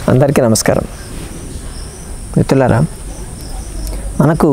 అందరికీ నమస్కారం మిత్రులారా మనకు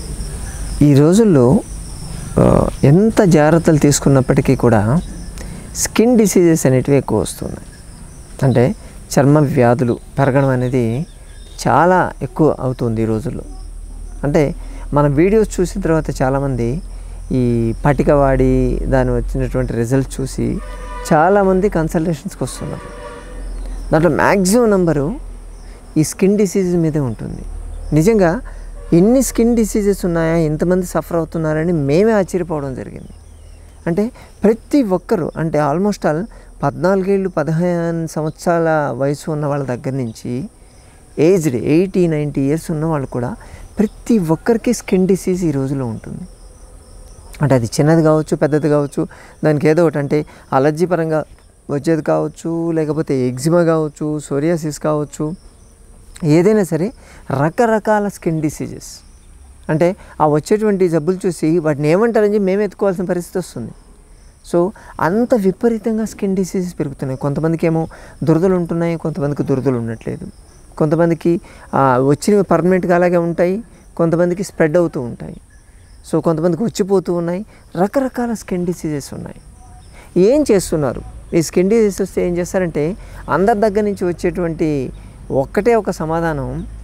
ఈ రోజుల్లో ఆ, ఎంత జాగ్రత్తలు తీసుకున్నప్పటికీ కూడా స్కిన్ డిసీజెస్ అనేటివి ఎక్కువ వస్తున్నాయి అంటే చర్మ వ్యాధులు పెరగడం అనేది చాలా ఎక్కువ అవుతుంది ఈ రోజుల్లో అంటే మన వీడియోస్ చూసిన తర్వాత చాలామంది ఈ పటిక వాడి దాని వచ్చినటువంటి రిజల్ట్ చూసి చాలామంది కన్సల్టేషన్స్కి వస్తున్నారు దాంట్లో మ్యాక్సిమం నెంబరు ఈ స్కిన్ డిసీజెస్ మీదే ఉంటుంది నిజంగా ఎన్ని స్కిన్ డిసీజెస్ ఉన్నాయా ఎంతమంది సఫర్ అవుతున్నారని మేమే ఆశ్చర్యపోవడం జరిగింది అంటే ప్రతి ఒక్కరు అంటే ఆల్మోస్ట్ ఆల్ పద్నాలుగేళ్ళు పదిహేను సంవత్సరాల వయసు ఉన్న వాళ్ళ దగ్గర నుంచి ఏజ్డ్ ఎయిటీ నైంటీ ఇయర్స్ ఉన్న వాళ్ళు కూడా ప్రతి ఒక్కరికి స్కిన్ డిసీజ్ ఈ రోజులో ఉంటుంది అంటే అది చిన్నది కావచ్చు పెద్దది కావచ్చు దానికి ఏదో ఒకటి అంటే అలర్జీ పరంగా వచ్చేది కావచ్చు లేకపోతే ఎగ్జిమా కావచ్చు సోరియాసిస్ కావచ్చు ఏదైనా సరే రకరకాల స్కిన్ డిసీజెస్ అంటే ఆ వచ్చేటువంటి జబ్బులు చూసి వాటిని ఏమంటారని చెప్పి మేము ఎత్తుకోవాల్సిన పరిస్థితి వస్తుంది సో అంత విపరీతంగా స్కిన్ డిసీజెస్ పెరుగుతున్నాయి కొంతమందికి ఏమో దురదలు ఉంటున్నాయి కొంతమందికి దురదలు ఉండట్లేదు కొంతమందికి ఆ, వచ్చినవి పర్మనెంట్గా అలాగే ఉంటాయి కొంతమందికి స్ప్రెడ్ అవుతూ ఉంటాయి సో కొంతమందికి వచ్చిపోతూ ఉన్నాయి రకరకాల స్కిన్ డిసీజెస్ ఉన్నాయి ఏం చేస్తున్నారు ఈ స్కిన్ డిసీజ్ వస్తే ఏం చేస్తారంటే అందరి దగ్గర నుంచి వచ్చేటువంటి ఒక్కటే ఒక సమాధానం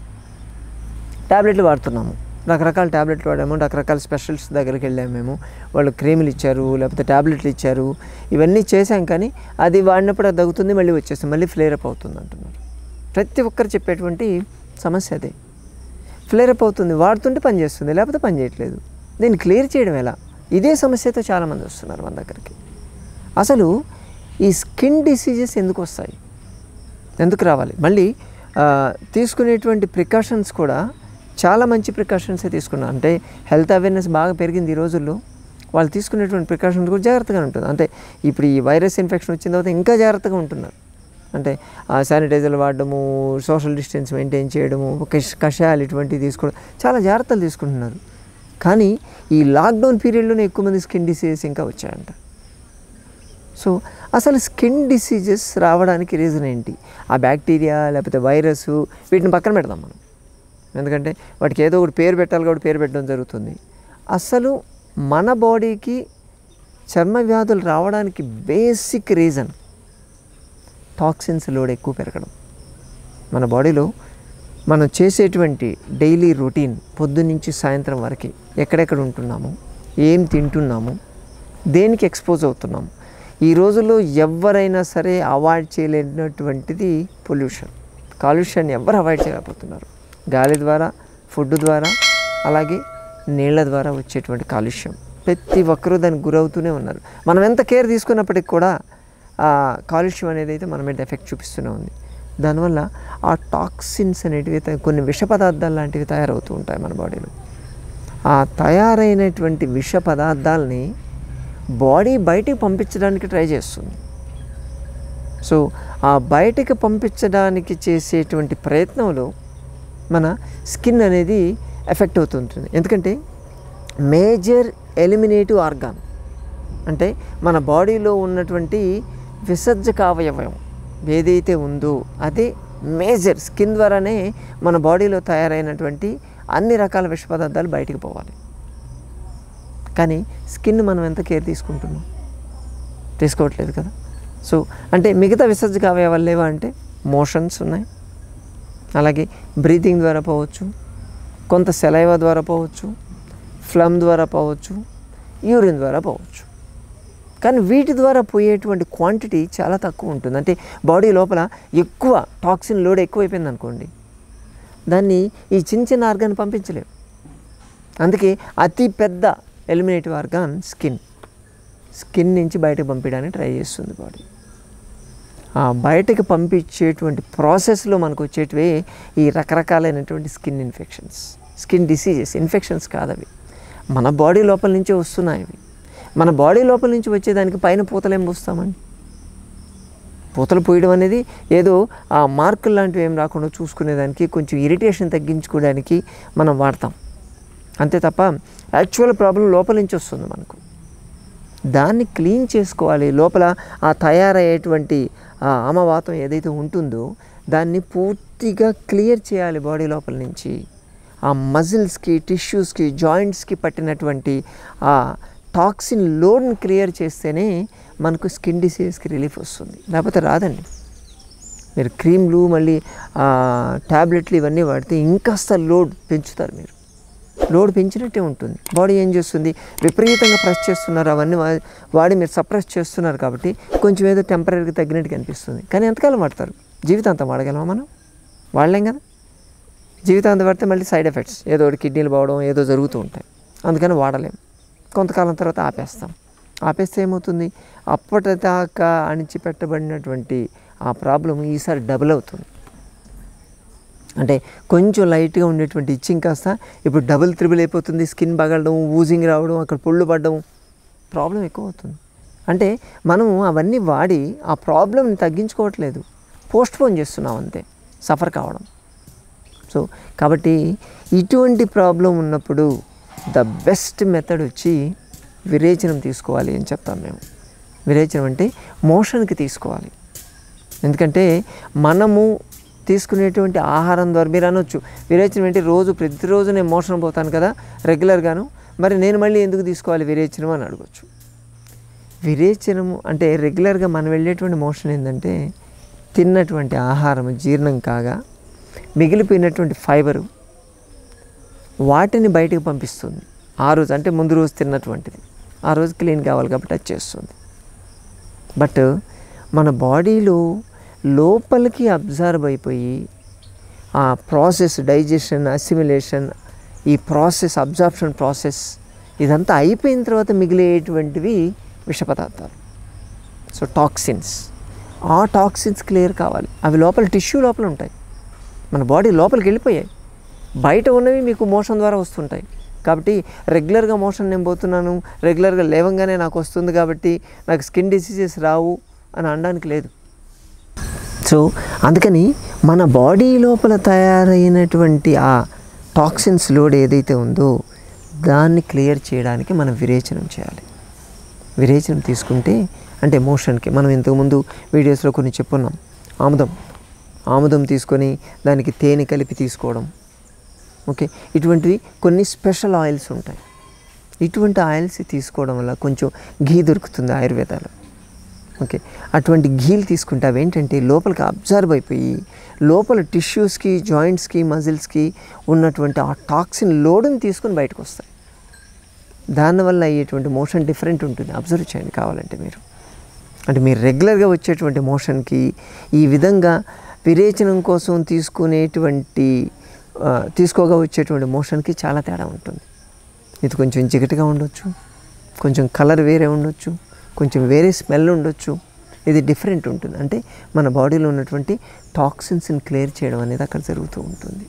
ట్యాబ్లెట్లు వాడుతున్నాము రకరకాల ట్యాబ్లెట్లు వాడాము రకరకాల స్పెషలిస్ట్ దగ్గరికి వెళ్ళాము మేము వాళ్ళు క్రీములు ఇచ్చారు లేకపోతే ట్యాబ్లెట్లు ఇచ్చారు ఇవన్నీ చేశాం కానీ అది వాడినప్పుడు అది తగ్గుతుంది మళ్ళీ వచ్చేస్తుంది మళ్ళీ ఫ్లేరప్ అవుతుంది అంటున్నారు ప్రతి ఒక్కరు చెప్పేటువంటి సమస్య అదే ఫ్లేరప్ అవుతుంది వాడుతుంటే పని చేస్తుంది లేకపోతే పని చేయట్లేదు దీన్ని క్లియర్ చేయడం ఎలా ఇదే సమస్యతో చాలామంది వస్తున్నారు మన దగ్గరికి అసలు ఈ స్కిన్ డిసీజెస్ ఎందుకు వస్తాయి ఎందుకు రావాలి మళ్ళీ ఆ, తీసుకునేటువంటి ప్రికాషన్స్ కూడా చాలా మంచి ప్రికాషన్సే తీసుకున్నారు అంటే హెల్త్ అవేర్నెస్ బాగా పెరిగింది ఈ రోజుల్లో వాళ్ళు తీసుకునేటువంటి ప్రికాషన్స్ కూడా జాగ్రత్తగా ఉంటుంది అంటే ఇప్పుడు ఈ వైరస్ ఇన్ఫెక్షన్ వచ్చిన తర్వాత ఇంకా జాగ్రత్తగా ఉంటున్నారు అంటే ఆ శానిటైజర్లు వాడడము సోషల్ డిస్టెన్స్ మెయింటైన్ చేయడము కష- కషాయాలు ఇటువంటివి తీసుకోవడం చాలా జాగ్రత్తలు తీసుకుంటున్నారు కానీ ఈ లాక్డౌన్ పీరియడ్లోనే ఎక్కువ మంది స్కిన్ డిసీజెస్ ఇంకా వచ్చాయంట సో అసలు స్కిన్ డిసీజెస్ రావడానికి రీజన్ ఏంటి ఆ బ్యాక్టీరియా లేకపోతే వైరస్ వీటిని పక్కన పెడదాం మనం ఎందుకంటే వాటికి ఏదో ఒకటి పేరు పెట్టాలి కాబట్టి పేరు పెట్టడం జరుగుతుంది అసలు మన బాడీకి చర్మ వ్యాధులు రావడానికి బేసిక్ రీజన్ టాక్సిన్స్ లోడ్ ఎక్కువ పెరగడం మన బాడీలో మనం చేసేటువంటి డైలీ రొటీన్ పొద్దున్నుంచి సాయంత్రం వరకు ఎక్కడెక్కడ ఉంటున్నాము ఏం తింటున్నాము దేనికి ఎక్స్పోజ్ అవుతున్నాము ఈ రోజుల్లో ఎవరైనా సరే అవాయిడ్ చేయలేనటువంటిది పొల్యూషన్ కాలుష్యాన్ని ఎవరు అవాయిడ్ చేయలేకపోతున్నారు గాలి ద్వారా ఫుడ్ ద్వారా అలాగే నీళ్ళ ద్వారా వచ్చేటువంటి కాలుష్యం ప్రతి ఒక్కరూ దానికి గురవుతూనే ఉన్నారు మనం ఎంత కేర్ తీసుకున్నప్పటికి కూడా ఆ కాలుష్యం అనేది అయితే మన మీద ఎఫెక్ట్ చూపిస్తూనే ఉంది దానివల్ల ఆ టాక్సిన్స్ అనేటివి త- కొన్ని విష పదార్థాలు లాంటివి తయారవుతూ ఉంటాయి మన బాడీలో ఆ తయారైనటువంటి విష పదార్థాలని బాడీ బయటికి పంపించడానికి ట్రై చేస్తుంది సో ఆ బయటికి పంపించడానికి చేసేటువంటి ప్రయత్నంలో మన స్కిన్ అనేది ఎఫెక్ట్ అవుతుంటుంది ఎందుకంటే మేజర్ ఎలిమినేటివ్ ఆర్గాన్ అంటే మన బాడీలో ఉన్నటువంటి విసర్జక అవయవం ఏదైతే ఉందో అదే మేజర్ స్కిన్ ద్వారానే మన బాడీలో తయారైనటువంటి అన్ని రకాల విష పదార్థాలు బయటికి పోవాలి కానీ స్కిన్ మనం ఎంత కేర్ తీసుకుంటున్నాం తీసుకోవట్లేదు కదా సో అంటే మిగతా విసర్జక అవయవాలు లేవా అంటే మోషన్స్ ఉన్నాయి అలాగే బ్రీతింగ్ ద్వారా పోవచ్చు కొంత సెలైవా ద్వారా పోవచ్చు ఫ్లమ్ ద్వారా పోవచ్చు యూరిన్ ద్వారా పోవచ్చు కానీ వీటి ద్వారా పోయేటువంటి క్వాంటిటీ చాలా తక్కువ ఉంటుంది అంటే బాడీ లోపల ఎక్కువ టాక్సిన్ లోడ్ ఎక్కువైపోయింది అనుకోండి దాన్ని ఈ చిన్న చిన్న ఆర్గాన్ పంపించలేము అందుకే అతి పెద్ద ఎలిమినేటివ్ ఆర్గాన్ స్కిన్ స్కిన్ నుంచి బయటకు పంపించడానికి ట్రై చేస్తుంది బాడీ ఆ బయటకు పంపించేటువంటి ప్రాసెస్లో మనకు వచ్చేటివే ఈ రకరకాలైనటువంటి skin infections skin diseases infections కాదవి మన బాడీ లోపల నుంచే వస్తున్నాయి అవి మన బాడీ లోపల నుంచి వచ్చేదానికి పైన పూతలేం పూస్తామండి పూతలు పూయడం అనేది ఏదో ఆ మార్కులు లాంటివి ఏం రాకుండా చూసుకునేదానికి కొంచెం ఇరిటేషన్ తగ్గించుకోవడానికి మనం వాడతాం అంతే తప్ప యాక్చువల్ ప్రాబ్లం లోపల నుంచి వస్తుంది మనకు దాన్ని క్లీన్ చేసుకోవాలి లోపల ఆ తయారయ్యేటువంటి ఆ ఆమవాతం ఏదైతే ఉంటుందో దాన్ని పూర్తిగా క్లియర్ చేయాలి బాడీ లోపల నుంచి ఆ మజిల్స్కి టిష్యూస్కి జాయింట్స్కి పట్టినటువంటి ఆ టాక్సిన్ లోడ్ని క్లియర్ చేస్తేనే మనకు స్కిన్ డిసీజ్కి రిలీఫ్ వస్తుంది లేకపోతే రాదండి మీరు క్రీమ్లు మళ్ళీ ట్యాబ్లెట్లు ఇవన్నీ వాడితే ఇంకాస్త లోడ్ పెంచుతారు మీరు లోడ్ పెంచినట్టే ఉంటుంది బాడీ ఏం చేస్తుంది విపరీతంగా ప్రెస్ చేస్తున్నారు అవన్నీ వా- వాడి మీరు సప్రెస్ చేస్తున్నారు కాబట్టి కొంచెం ఏదో టెంపరీగా తగ్గినట్టు కనిపిస్తుంది కానీ ఎంతకాలం వాడతారు జీవితాంతం వాడగలమా మనం వాడలేం కదా జీవితాంతం వాడితే మళ్ళీ సైడ్ ఎఫెక్ట్స్ ఏదో ఒకటి కిడ్నీలు పోవడం ఏదో జరుగుతూ ఉంటాయి అందుకని వాడలేం కొంతకాలం తర్వాత ఆపేస్తాం ఆపేస్తే ఏమవుతుంది అప్పటిదాకా అణిచిపెట్టబడినటువంటి ఆ ప్రాబ్లం ఈసారి డబుల్ అవుతుంది అంటే కొంచెం లైట్గా ఉండేటువంటి ఇచ్చింగ్ కాస్త ఇప్పుడు డబుల్ త్రిబుల్ అయిపోతుంది స్కిన్ పగలడం ఊజింగ్ రావడం అక్కడ పొళ్ళు పడడం ప్రాబ్లం ఎక్కువ అవుతుంది అంటే మనం అవన్నీ వాడి ఆ ప్రాబ్లమ్ని తగ్గించుకోవట్లేదు పోస్ట్ పోన్ చేస్తున్నాం అంతే సఫర్ కావడం సో కాబట్టి ఇటువంటి ప్రాబ్లం ఉన్నప్పుడు ద బెస్ట్ మెథడ్ వచ్చి విరేచనం తీసుకోవాలి అని చెప్తాం మేము విరేచనం అంటే మోషన్కి తీసుకోవాలి ఎందుకంటే మనము తీసుకునేటువంటి ఆహారం ద్వారా మీరు అనొచ్చు విరేచనం అంటే రోజు ప్రతిరోజు నేను మోషన్ పోతాను కదా రెగ్యులర్గాను మరి నేను మళ్ళీ ఎందుకు తీసుకోవాలి విరేచనం అని అడగచ్చు విరేచనము అంటే రెగ్యులర్గా మనం వెళ్ళేటువంటి మోషన్ ఏంటంటే తిన్నటువంటి ఆహారం జీర్ణం కాగా మిగిలిపోయినటువంటి ఫైబరు వాటిని బయటకు పంపిస్తుంది ఆ రోజు అంటే ముందు రోజు తిన్నటువంటిది ఆ రోజు క్లీన్ కావాలి కాబట్టి అది చేస్తుంది బట్ మన బాడీలో లోపలికి అబ్జర్వ్ అయిపోయి ఆ ప్రాసెస్ డైజెషన్ అసిమిలేషన్ ఈ ప్రాసెస్ అబ్జార్ప్షన్ ప్రాసెస్ ఇదంతా అయిపోయిన తర్వాత మిగిలేటువంటివి విష పదార్థాలు సో టాక్సిన్స్ ఆ టాక్సిన్స్ క్లియర్ కావాలి అవి లోపల టిష్యూ లోపల ఉంటాయి మన బాడీ లోపలికి వెళ్ళిపోయాయి బయట ఉన్నవి మీకు మోషన్ ద్వారా వస్తుంటాయి కాబట్టి రెగ్యులర్గా మోషన్ నేను పోతున్నాను రెగ్యులర్గా లేవంగానే నాకు వస్తుంది కాబట్టి నాకు స్కిన్ డిసీజెస్ రావు అని అనడానికి లేదు సో అందుకని మన బాడీ లోపల తయారైనటువంటి ఆ టాక్సిన్స్ లోడ్ ఏదైతే ఉందో దాన్ని క్లియర్ చేయడానికి మనం విరేచనం చేయాలి విరేచనం తీసుకుంటే అంటే మోషన్కి మనం ఇంతకుముందు వీడియోస్లో కొన్ని చెప్పున్నాం ఆముదం ఆముదం తీసుకొని దానికి తేనె కలిపి తీసుకోవడం ఓకే ఇటువంటివి కొన్ని స్పెషల్ ఆయిల్స్ ఉంటాయి ఇటువంటి ఆయిల్స్ తీసుకోవడం వల్ల కొంచెం ఘీ దొరుకుతుంది ఆయుర్వేదాలో ఓకే అటువంటి ఘీలు తీసుకుంటే అవి ఏంటంటే లోపలికి అబ్జర్వ్ అయిపోయి లోపల టిష్యూస్కి జాయింట్స్కి మజిల్స్కి ఉన్నటువంటి ఆ టాక్సిన్ లోడుని తీసుకొని బయటకు వస్తాయి దానివల్ల అయ్యేటువంటి మోషన్ డిఫరెంట్ ఉంటుంది అబ్జర్వ్ చేయండి కావాలంటే మీరు అంటే మీరు రెగ్యులర్గా వచ్చేటువంటి మోషన్కి ఈ విధంగా విరేచనం కోసం తీసుకునేటువంటి ఆ, తీసుకోగా వచ్చేటువంటి మోషన్కి చాలా తేడా ఉంటుంది ఇది కొంచెం జిగటగా ఉండొచ్చు కొంచెం కలర్ వేరే ఉండొచ్చు కొంచెం వేరే స్మెల్ ఉండొచ్చు ఇది డిఫరెంట్ ఉంటుంది అంటే మన బాడీలో ఉన్నటువంటి టాక్సిన్స్ని క్లియర్ చేయడం అనేది అక్కడ జరుగుతూ ఉంటుంది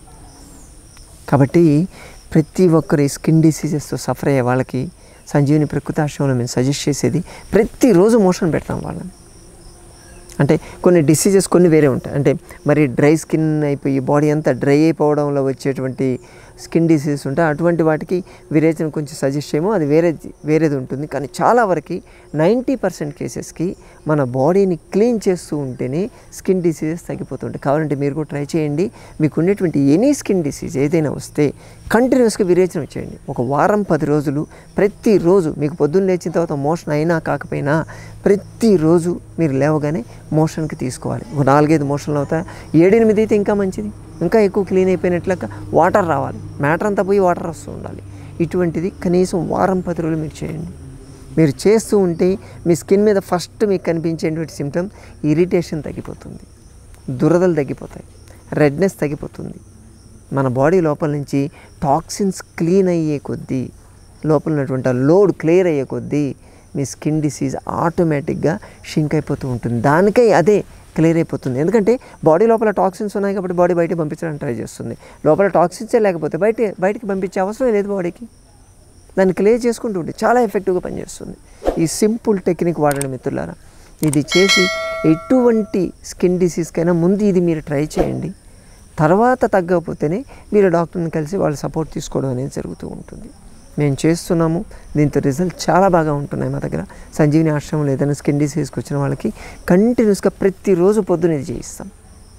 కాబట్టి ప్రతి ఒక్కరు ఈ స్కిన్ డిసీజెస్తో సఫర్ అయ్యే వాళ్ళకి సంజీవిని ప్రకృతి ఆశ్రమంలో మేము సజెస్ట్ చేసేది ప్రతిరోజు మోషన్ పెడతాం వాళ్ళని అంటే కొన్ని డిసీజెస్ కొన్ని వేరే ఉంటాయి అంటే మరి డ్రై స్కిన్ అయిపోయి బాడీ అంతా డ్రై అయిపోవడంలో వచ్చేటువంటి స్కిన్ డిసీజెస్ ఉంటాయి అటువంటి వాటికి విరేచన కొంచెం సజెస్ట్ చేయము అది వేరే వేరేది ఉంటుంది కానీ చాలా వరకు నైంటీ పర్సెంట్ కేసెస్కి మన బాడీని క్లీన్ చేస్తూ ఉంటేనే స్కిన్ డిసీజెస్ తగ్గిపోతుంటాయి కావాలంటే మీరు కూడా ట్రై చేయండి మీకు ఉండేటువంటి ఎనీ స్కిన్ డిసీజ్ ఏదైనా వస్తే కంటిన్యూస్గా విరేచనం చేయండి ఒక వారం పది రోజులు ప్రతిరోజు మీకు పొద్దున్న లేచిన తర్వాత మోషన్ అయినా కాకపోయినా ప్రతిరోజు మీరు లేవగానే మోషన్కి తీసుకోవాలి ఒక నాలుగైదు మోషన్లు అవుతాయి ఏడెనిమిది అయితే ఇంకా మంచిది ఇంకా ఎక్కువ క్లీన్ అయిపోయినట్లక వాటర్ రావాలి మ్యాటర్ అంతా పోయి వాటర్ వస్తూ ఉండాలి ఇటువంటిది కనీసం వారం పది రోజులు మీరు చేయండి మీరు చేస్తూ ఉంటే మీ స్కిన్ మీద ఫస్ట్ మీకు కనిపించేటువంటి సిమ్టమ్ ఇరిటేషన్ తగ్గిపోతుంది దురదలు తగ్గిపోతాయి రెడ్నెస్ తగ్గిపోతుంది మన బాడీ లోపల నుంచి టాక్సిన్స్ క్లీన్ అయ్యే కొద్దీ లోపల ఉన్నటువంటి లోడ్ క్లియర్ అయ్యే కొద్దీ మీ స్కిన్ డిసీజ్ ఆటోమేటిక్గా షింక్ అయిపోతూ ఉంటుంది దానికై అదే క్లియర్ అయిపోతుంది ఎందుకంటే బాడీ లోపల టాక్సిన్స్ ఉన్నాయి కాబట్టి బాడీ బయటకు పంపించడానికి ట్రై చేస్తుంది లోపల టాక్సిన్సే లేకపోతే బయట బయటికి పంపించే అవసరం లేదు బాడీకి దాన్ని క్లియర్ చేసుకుంటూ ఉంటే చాలా ఎఫెక్టివ్గా పనిచేస్తుంది ఈ సింపుల్ టెక్నిక్ వాడండి మిత్రులారా ఇది చేసి ఎటువంటి స్కిన్ డిసీజ్కైనా ముందు ఇది మీరు ట్రై చేయండి తర్వాత తగ్గకపోతేనే మీరు డాక్టర్ని కలిసి వాళ్ళ సపోర్ట్ తీసుకోవడం అనేది జరుగుతూ ఉంటుంది మేము చేస్తున్నాము దీంతో రిజల్ట్ చాలా బాగా ఉంటున్నాయి మా దగ్గర సంజీవిని ఆశ్రమంలో ఏదైనా స్కిన్ డిసీజ్కి వచ్చిన వాళ్ళకి కంటిన్యూస్గా ప్రతిరోజు పొద్దున ఇది చేయిస్తాం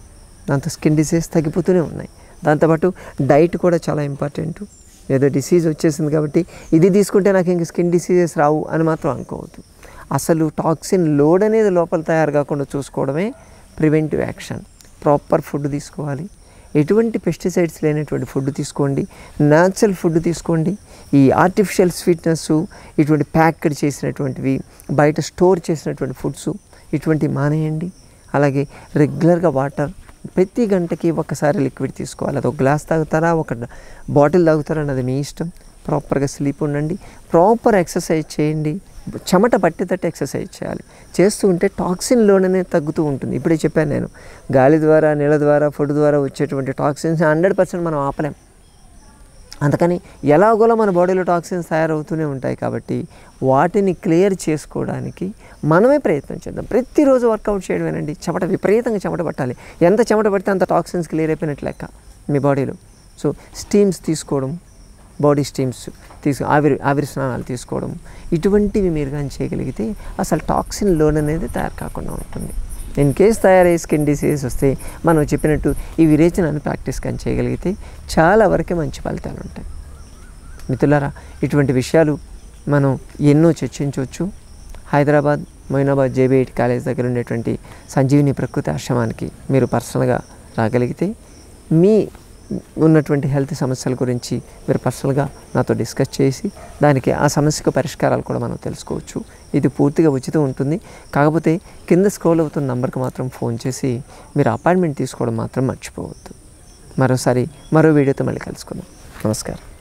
దాంతో స్కిన్ డిసీజ్ తగ్గిపోతూనే ఉన్నాయి దాంతోపాటు డైట్ కూడా చాలా ఇంపార్టెంట్ ఏదో డిసీజ్ వచ్చేసింది కాబట్టి ఇది తీసుకుంటే నాకు ఇంక స్కిన్ డిసీజెస్ రావు అని మాత్రం అనుకోవద్దు అసలు టాక్సిన్ లోడ్ అనేది లోపల తయారు కాకుండా చూసుకోవడమే ప్రివెంటివ్ యాక్షన్ ప్రాపర్ ఫుడ్ తీసుకోవాలి ఎటువంటి పెస్టిసైడ్స్ లేనటువంటి ఫుడ్ తీసుకోండి న్యాచురల్ ఫుడ్ తీసుకోండి ఈ ఆర్టిఫిషియల్ స్వీట్నెస్ ఇటువంటి ప్యాక్డ్ చేసినటువంటివి బయట స్టోర్ చేసినటువంటి ఫుడ్స్ ఇటువంటి మానేయండి అలాగే రెగ్యులర్గా వాటర్ ప్రతి గంటకి ఒకసారి లిక్విడ్ తీసుకోవాలి అది ఒక గ్లాస్ తాగుతారా ఒక బాటిల్ తాగుతారా అన్నది మీ ఇష్టం ప్రాపర్గా స్లీప్ ఉండండి ప్రాపర్ ఎక్సర్సైజ్ చేయండి చెమట పట్టేటట్టు ఎక్సర్సైజ్ చేయాలి చేస్తూ ఉంటే టాక్సిన్ లోడ్ అనేది తగ్గుతూ ఉంటుంది ఇప్పుడే చెప్పాను నేను గాలి ద్వారా నీళ్ళ ద్వారా ఫుడ్ ద్వారా వచ్చేటువంటి టాక్సిన్స్ హండ్రెడ్ పర్సెంట్ మనం ఆపలేం అందుకని ఎలాగోలా మన బాడీలో టాక్సిన్స్ తయారవుతూనే ఉంటాయి కాబట్టి వాటిని క్లియర్ చేసుకోవడానికి మనమే ప్రయత్నం చేద్దాం ప్రతిరోజు వర్కౌట్ చేయడమేనండి చెమట విపరీతంగా చెమట పట్టాలి ఎంత చెమట పడితే అంత టాక్సిన్స్ క్లియర్ అయిపోయినట్లు లెక్క మీ బాడీలో సో స్టీమ్స్ తీసుకోవడం బాడీ స్టీమ్స్ తీసు ఆవిరి ఆవిరి స్నానాలు తీసుకోవడం ఇటువంటివి మీరు కానీ చేయగలిగితే అసలు టాక్సిన్ లోన్ అనేది తయారు కాకుండా ఉంటుంది ఇన్ కేస్ తయారయ్యే స్కిన్ డిసీజెస్ వస్తే మనం చెప్పినట్టు ఈ విరేచనాన్ని ప్రాక్టీస్ కానీ చేయగలిగితే చాలా వరకే మంచి ఫలితాలు ఉంటాయి మిత్రులారా ఇటువంటి విషయాలు మనం ఎన్నో చర్చించవచ్చు హైదరాబాద్ మొయినాబాద్ జేబీఐటి కాలేజ్ దగ్గర ఉండేటువంటి సంజీవిని ప్రకృతి ఆశ్రమానికి మీరు పర్సనల్గా రాగలిగితే మీ ఉన్నటువంటి హెల్త్ సమస్యల గురించి మీరు పర్సనల్గా నాతో డిస్కస్ చేసి దానికి ఆ సమస్యకు పరిష్కారాలు కూడా మనం తెలుసుకోవచ్చు ఇది పూర్తిగా ఉచితం ఉంటుంది కాకపోతే కింద స్క్రోల్ అవుతున్న నంబర్కి మాత్రం ఫోన్ చేసి మీరు అపాయింట్మెంట్ తీసుకోవడం మాత్రం మర్చిపోవద్దు మరోసారి మరో వీడియోతో మళ్ళీ కలుసుకుందాం నమస్కారం